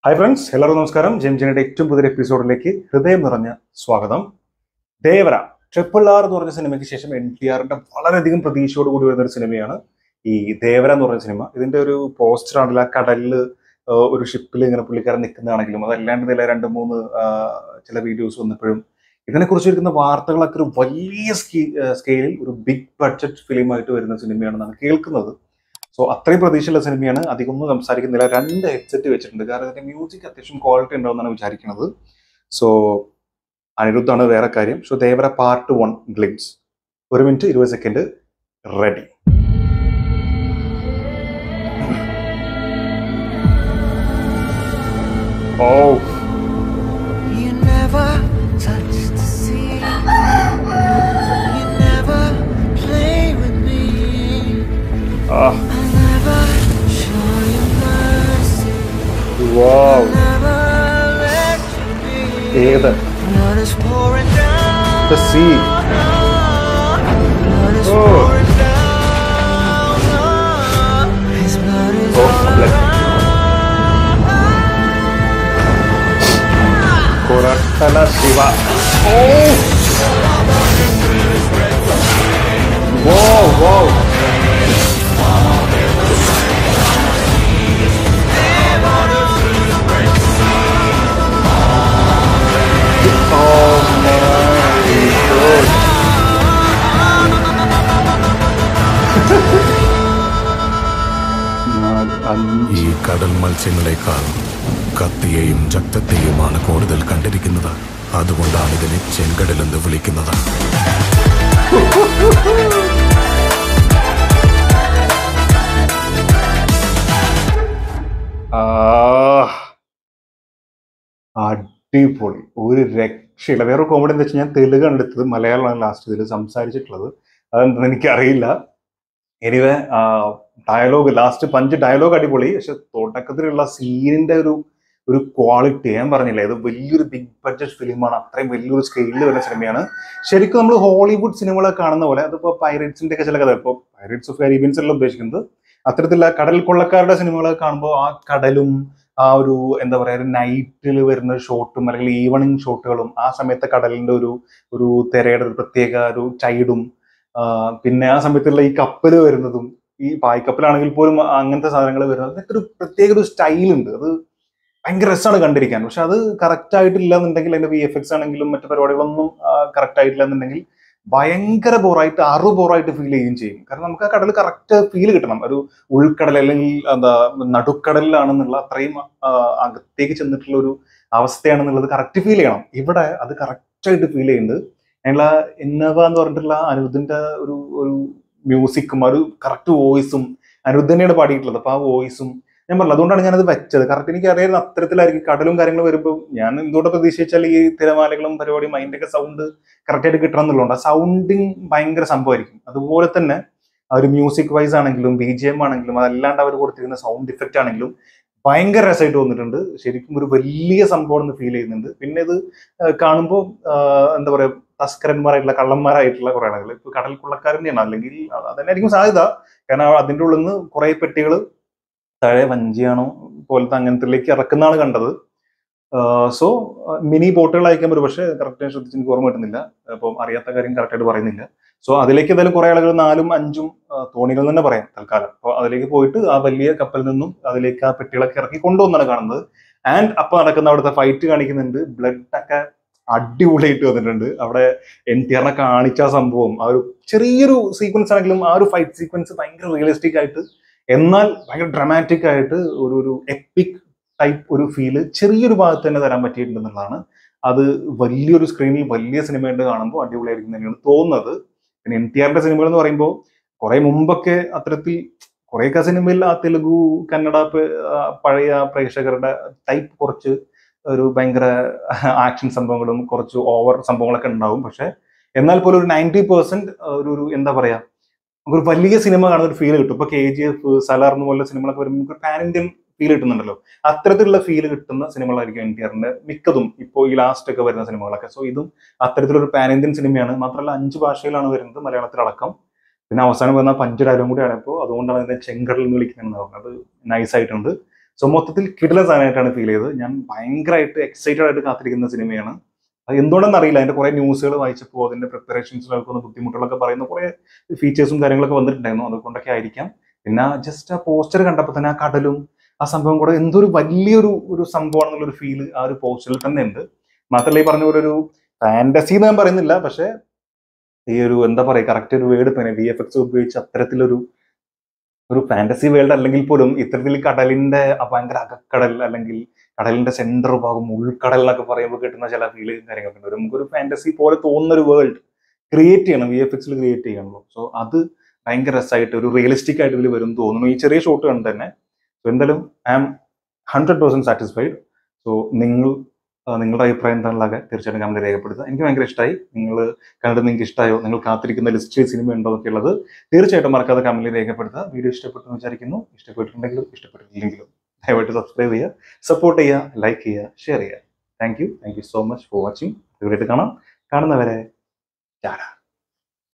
Hi friends എല്ലാവർക്കും നമസ്കാരം ജെൻജനയുടെ ഏറ്റവും പുതിയ എപ്പിസോഡിലേക്ക് ഹൃദയം നിറഞ്ഞ സ്വാഗതം ദേവര ട്രിപ്പിൾ ആർ എന്ന് പറഞ്ഞ സിനിമയ്ക്ക് ശേഷം എൻ ടി ആറിന്റെ വളരെയധികം പ്രതീക്ഷയോട് കൂടി വരുന്ന ഒരു സിനിമയാണ് ഈ ദേവര എന്ന് പറഞ്ഞ സിനിമ ഇതിന്റെ ഒരു പോസ്റ്റർ ആണെങ്കിൽ ആ കടലിൽ ഒരു ഷിപ്പിൽ ഇങ്ങനെ പുള്ളിക്കാരൻ നിൽക്കുന്നതാണെങ്കിലും അതല്ലാണ്ട് ഇതിലെ രണ്ട് മൂന്ന് ആ, ചില വീഡിയോസ് വന്നപ്പോഴും ഇതിനെക്കുറിച്ച് വരുന്ന വാർത്തകളൊക്കെ ഒരു വലിയ സ്കെയിലിൽ ഒരു ബിഗ് ബഡ്ജറ്റ് ഫിലിമായിട്ട് വരുന്ന സിനിമയാണെന്നാണ് കേൾക്കുന്നത് സോ അത്രയും പ്രതീക്ഷയുള്ള സിനിമയാണ് അധികമൊന്നും സംസാരിക്കുന്നില്ല രണ്ട് ഹെഡ്സെറ്റ് വെച്ചിട്ടുണ്ട് കാരണം ഇതിന്റെ മ്യൂസിക് അത്യാവശ്യം ക്വാളിറ്റി ഉണ്ടാവുമെന്നാണ് വിചാരിക്കുന്നത് സോ അനിരുദ്ധാണ് വേറെ കാര്യം so Devara part one glimpse ഒരു മിനിറ്റ് ഇരുപത് second ready oh You never touch the sea. You never play with me. ആ I never show you mercy. Wow Never let you be. ഏത് Blood is pouring down. The sea Blood is Oh. pouring down. His blood is Oh, all blood. around. Koratala Siva oh വോ ഈ കടൽ മത്സ്യങ്ങളെക്കാൾ കത്തിയെയും രക്തത്തെയുമാണ് കൂടുതൽ കണ്ടിരിക്കുന്നത് അതുകൊണ്ടാണ് ഇതിനെ ചെങ്കടൽ എന്ന് വിളിക്കുന്നത് ആ, അടിപൊളി ഒരു രക്ഷയില്ല വേറെ കോമഡി എന്താ വെച്ചാൽ ഞാൻ തെലുങ്കാണ് എടുത്തത് മലയാളമാണ് ലാസ്റ്റ് ഇതിൽ സംസാരിച്ചിട്ടുള്ളത് അതെന്താണെന്ന് എനിക്കറിയില്ല anyway dialogue last punch dialogue അടിപൊളി പക്ഷെ തുടക്കത്തിലുള്ള സീനിന്റെ ഒരു ഒരു ക്വാളിറ്റി ഞാൻ പറഞ്ഞില്ലേ ഇത് വലിയൊരു ബിഗ് ബഡ്ജറ്റ് ഫിലിമാണ് അത്രയും വലിയൊരു സ്കെയിലിൽ വരുന്ന സിനിമയാണ് ശരിക്കും നമ്മൾ ഹോളിവുഡ് സിനിമകളൊക്കെ കാണുന്ന പോലെ അതിപ്പോ പൈറേറ്റ്സിന്റെ ഒക്കെ ചില കഥ ഇപ്പോൾ പൈറേറ്റ്സ് ഓഫ് കാരീബിയൻസ് അല്ല ഉദ്ദേശിക്കുന്നത് അത്തരത്തിലുള്ള കടൽ കൊള്ളക്കാരുടെ സിനിമകളൊക്കെ കാണുമ്പോൾ ആ കടലും ആ ഒരു എന്താ പറയാ ഒരു നൈറ്റിൽ വരുന്ന ഷോട്ടും അല്ലെങ്കിൽ ഈവനിങ് ഷോട്ടുകളും ആ സമയത്തെ കടലിന്റെ ഒരു ഒരു തിരയുടെ ഒരു പ്രത്യേക ഒരു ചൈഡും പിന്നെ ആ സമയത്തുള്ള ഈ കപ്പൽ വരുന്നതും ഈ പായ്ക്കപ്പലാണെങ്കിൽ പോലും അങ്ങനത്തെ സാധനങ്ങൾ വരുന്നത് അതൊക്കെ ഒരു പ്രത്യേക ഒരു സ്റ്റൈലുണ്ട് അത് ഭയങ്കര രസമാണ് കണ്ടിരിക്കാൻ പക്ഷെ അത് കറക്റ്റ് ആയിട്ടില്ല എന്നുണ്ടെങ്കിൽ അതിന്റെ വി എഫ് എക്സ് ആണെങ്കിലും മറ്റു പരിപാടികളൊന്നും കറക്റ്റ് ആയിട്ടില്ല എന്നുണ്ടെങ്കിൽ ഭയങ്കര ബോറായിട്ട് അറു ബോറായിട്ട് ഫീൽ ചെയ്യുകയും ചെയ്യും കാരണം നമുക്ക് ആ കടൽ കറക്റ്റ് ഫീൽ കിട്ടണം ഒരു ഉൾക്കടൽ അല്ലെങ്കിൽ എന്താ നടുക്കടലിലാണെന്നുള്ള അത്രയും ആ, അകത്തേക്ക് ചെന്നിട്ടുള്ള ഒരു അവസ്ഥയാണെന്നുള്ളത് കറക്റ്റ് ഫീൽ ചെയ്യണം ഇവിടെ അത് കറക്റ്റ് ആയിട്ട് ഫീൽ ചെയ്യുന്നുണ്ട് അതിനുള്ള എന്നവ എന്ന് പറഞ്ഞിട്ടുള്ള അനിരുദ്ധിന്റെ ഒരു ഒരു മ്യൂസിക്കും ആ ഒരു കറക്റ്റ് വോയിസും അനിരുദ്ധ് തന്നെയാണ് പാടിയിട്ടുള്ളത് അപ്പൊ ആ വോയിസും ഞാൻ പറഞ്ഞു അതുകൊണ്ടാണ് ഞാനത് വെച്ചത് കറക്റ്റ് എനിക്ക് അറിയായിരുന്നു അത്തരത്തിലായിരിക്കും കടലും കാര്യങ്ങളും വരുമ്പോൾ ഞാൻ എന്തുകൊണ്ട് പ്രതീക്ഷിച്ചാൽ ഈ തിരമാലകളും പരിപാടിയും അതിന്റെ ഒക്കെ സൗണ്ട് കറക്റ്റ് ആയിട്ട് കിട്ടണം എന്നുള്ളതുകൊണ്ട് ആ സൗണ്ടിങ് ഭയങ്കര സംഭവമായിരിക്കും അതുപോലെ തന്നെ ആ ഒരു മ്യൂസിക് വൈസ് ആണെങ്കിലും ബി ജി എം ആണെങ്കിലും അതല്ലാണ്ട് അവർ കൊടുത്തിരുന്ന സൗണ്ട് ഇഫക്റ്റ് ആണെങ്കിലും ഭയങ്കര രസമായിട്ട് തോന്നിയിട്ടുണ്ട് ശരിക്കും ഒരു വലിയ സംഭവം എന്ന് ഫീൽ ചെയ്യുന്നുണ്ട് പിന്നെ ഇത് കാണുമ്പോൾ എന്താ പറയാ തസ്കരന്മാരായിട്ടുള്ള കള്ളന്മാരായിട്ടുള്ള കുറെ ആളുകൾ ഇപ്പൊ കടൽ കൊള്ളക്കാരനെയാണ് അല്ലെങ്കിൽ അതന്നെയായിരിക്കും സാധ്യത കാരണം അതിന്റെ ഉള്ളിൽ നിന്ന് കുറെ പെട്ടികൾ താഴെ വഞ്ചിയാണോ പോലത്തെ അങ്ങനത്തിലേക്ക് ഇറക്കുന്നതാണ് കണ്ടത് സോ മിനി ബോട്ടുകൾ അയക്കാൻ പറ്റും പക്ഷേ കറക്റ്റ് ശ്രദ്ധിച്ച് എനിക്ക് ഓർമ്മ കിട്ടുന്നില്ല അപ്പം അറിയാത്ത കാര്യം കറക്റ്റായിട്ട് പറയുന്നില്ല സോ അതിലേക്ക് എന്തായാലും കുറെ ആളുകൾ നാലും അഞ്ചും ആ, തോണികൾ തന്നെ പറയാം തൽക്കാലം അപ്പോൾ അതിലേക്ക് പോയിട്ട് ആ വലിയ കപ്പലിൽ നിന്നും അതിലേക്ക് ആ പെട്ടികളൊക്കെ ഇറക്കി കൊണ്ടുവന്നാണ് കാണുന്നത് ആൻഡ് അപ്പൊ നടക്കുന്ന അവിടുത്തെ ഫൈറ്റ് കാണിക്കുന്നുണ്ട് ബ്ലഡ് ഒക്കെ അടിപൊളിയായിട്ട് വന്നിട്ടുണ്ട് അവിടെ എൻ ടി ആറിനെ കാണിച്ച ആ സംഭവം ആ ഒരു ചെറിയൊരു സീക്വൻസ് ആണെങ്കിലും ആ ഒരു ഫൈറ്റ് സീക്വൻസ് ഭയങ്കര റിയലിസ്റ്റിക് ആയിട്ട് എന്നാൽ ഭയങ്കര ഡ്രമാറ്റിക് ആയിട്ട് ഒരു ഒരു എപ്പിക് ടൈപ്പ് ഒരു ഫീല് ചെറിയൊരു ഭാഗത്ത് തന്നെ തരാൻ പറ്റിയിട്ടുണ്ടെന്നുള്ളതാണ് അത് വലിയൊരു സ്ക്രീനിൽ വലിയ സിനിമയായിട്ട് കാണുമ്പോൾ അടിപൊളിയായിരിക്കും തന്നെയാണ് തോന്നുന്നത് പിന്നെ എൻ ടി ആറിന്റെ സിനിമകൾ എന്ന് പറയുമ്പോൾ കുറെ മുമ്പൊക്കെ അത്തരത്തിൽ കുറേയൊക്കെ സിനിമയിൽ ആ തെലുഗു കന്നഡ പ- ആ പഴയ പ്രേക്ഷകരുടെ ടൈപ്പ് കുറച്ച് ഒരു ഭയങ്കര ആക്ഷൻ സംഭവങ്ങളും കുറച്ച് ഓവർ സംഭവങ്ങളൊക്കെ ഉണ്ടാവും പക്ഷെ എന്നാൽ പോലും ഒരു നയൻറ്റി പെർസെന്റ് ഒരു ഒരു എന്താ പറയാ നമുക്കൊരു വലിയ സിനിമ കാണുന്ന ഒരു ഫീൽ കിട്ടും ഇപ്പൊ കെ ജി എഫ് സലാർ എന്ന് പോലുള്ള സിനിമകളൊക്കെ വരുമ്പോൾ നമുക്ക് പാൻ ഇന്ത്യൻ ഫീൽ കിട്ടുന്നുണ്ടല്ലോ അത്തരത്തിലുള്ള ഫീൽ കിട്ടുന്ന സിനിമകളായിരിക്കും എൻ ടി ആറിന്റെ മിക്കതും ഇപ്പോൾ ഈ ലാസ്റ്റ് ഒക്കെ വരുന്ന സിനിമകളൊക്കെ സോ ഇതും അത്തരത്തിലൊരു പാൻ ഇന്ത്യൻ സിനിമയാണ് മാത്രമല്ല അഞ്ച് ഭാഷയിലാണ് വരുന്നത് മലയാളത്തിലടക്കം പിന്നെ അവസാനം വന്ന പഞ്ച് ഡയലോഗും കൂടിയാണ് ഇപ്പോൾ അതുകൊണ്ടാണ് ഇതിനെ ചെങ്കടൽ എന്ന് വിളിക്കുന്നതെന്ന് പറഞ്ഞത് നൈസ് ആയിട്ടുണ്ട് സോ മൊത്തത്തിൽ കിടല സാധനമായിട്ടാണ് ഫീൽ ചെയ്തത് ഞാൻ ഭയങ്കരമായിട്ട് എക്സൈറ്റഡ് ആയിട്ട് കാത്തിരിക്കുന്ന സിനിമയാണ് അത് എന്തുകൊണ്ടെന്ന് അറിയില്ല അതിന്റെ കുറെ ന്യൂസുകൾ വായിച്ചപ്പോൾ അതിന്റെ പ്രിപ്പറേഷൻസിലൊക്കെ ബുദ്ധിമുട്ടുകളൊക്കെ പറയുന്ന കുറെ ഫീച്ചേഴ്സും കാര്യങ്ങളൊക്കെ വന്നിട്ടുണ്ടായിരുന്നു അതുകൊണ്ടൊക്കെ ആയിരിക്കാം പിന്നെ ജസ്റ്റ് ആ പോസ്റ്റർ കണ്ടപ്പോൾ തന്നെ ആ കടലും ആ സംഭവം കൂടെ എന്തൊരു വലിയൊരു ഒരു സംഭവമാണെന്നുള്ളൊരു ഫീല് ആ ഒരു പോസ്റ്ററിൽ തന്നെ ഉണ്ട് മാത്രമല്ല ഈ പറഞ്ഞ പോലെ ഒരു ഫാന്റസി എന്ന് ഞാൻ പറയുന്നില്ല പക്ഷെ ഈ ഒരു എന്താ പറയുക കറക്റ്റ് ഒരു വേർഡ് പിന്നെ വി എഫ് എക്സ് ഉപയോഗിച്ച് അത്തരത്തിലൊരു ഒരു ഫാന്റസി വേൾഡ് അല്ലെങ്കിൽ പോലും ഇത്തരത്തിൽ കടലിന്റെ ആ ഭയങ്കര അകക്കടൽ അല്ലെങ്കിൽ കടലിന്റെ സെന്റർ ഭാഗം ഉൾക്കടൽ എന്നൊക്കെ പറയുമ്പോൾ കിട്ടുന്ന ചില ഫീല് കാര്യങ്ങളൊക്കെ ഉണ്ട് നമുക്കൊരു ഫാന്റസി പോലെ തോന്നുന്ന ഒരു വേൾഡ് ക്രിയേറ്റ് ചെയ്യണം വി എഫ് എക്സിൽ ക്രിയേറ്റ് ചെയ്യണല്ലോ സോ അത് ഭയങ്കര രസമായിട്ട് ഒരു റിയലിസ്റ്റിക് ആയിട്ട് ഇതിൽ വരും തോന്നുന്നു ഈ ചെറിയ ഷോട്ട് കണ്ട് തന്നെ സോ എന്തായാലും I am hundred percent satisfied so നിങ്ങൾ ആ, നിങ്ങളുടെ അഭിപ്രായം എന്താണെന്നൊക്കെ തീർച്ചയായിട്ടും കമന്റ് രേഖപ്പെടുത്തുക എനിക്ക് ഭയങ്കര ഇഷ്ടമായി നിങ്ങൾ കണ്ടിട്ട് നിങ്ങൾക്ക് ഇഷ്ടമായോ നിങ്ങൾ കാത്തിരിക്കുന്ന ലിസ്റ്റ് സിനിമ ഉണ്ടോ എന്നൊക്കെ ഉള്ളത് തീർച്ചയായിട്ടും മറക്കാതെ കമന്റിൽ രേഖപ്പെടുത്തുക വീഡിയോ ഇഷ്ടപ്പെട്ടു എന്ന് വിചാരിക്കുന്നു ഇഷ്ടപ്പെട്ടിട്ടുണ്ടെങ്കിലും ഇഷ്ടപ്പെട്ടിട്ടില്ലെങ്കിലും ദയവായിട്ട് സബ്സ്ക്രൈബ് ചെയ്യുക സപ്പോർട്ട് ചെയ്യുക ലൈക്ക് ചെയ്യുക ഷെയർ ചെയ്യുക thank you thank you so much for watching video കാണാം കാണുന്നവരെ ചാടാ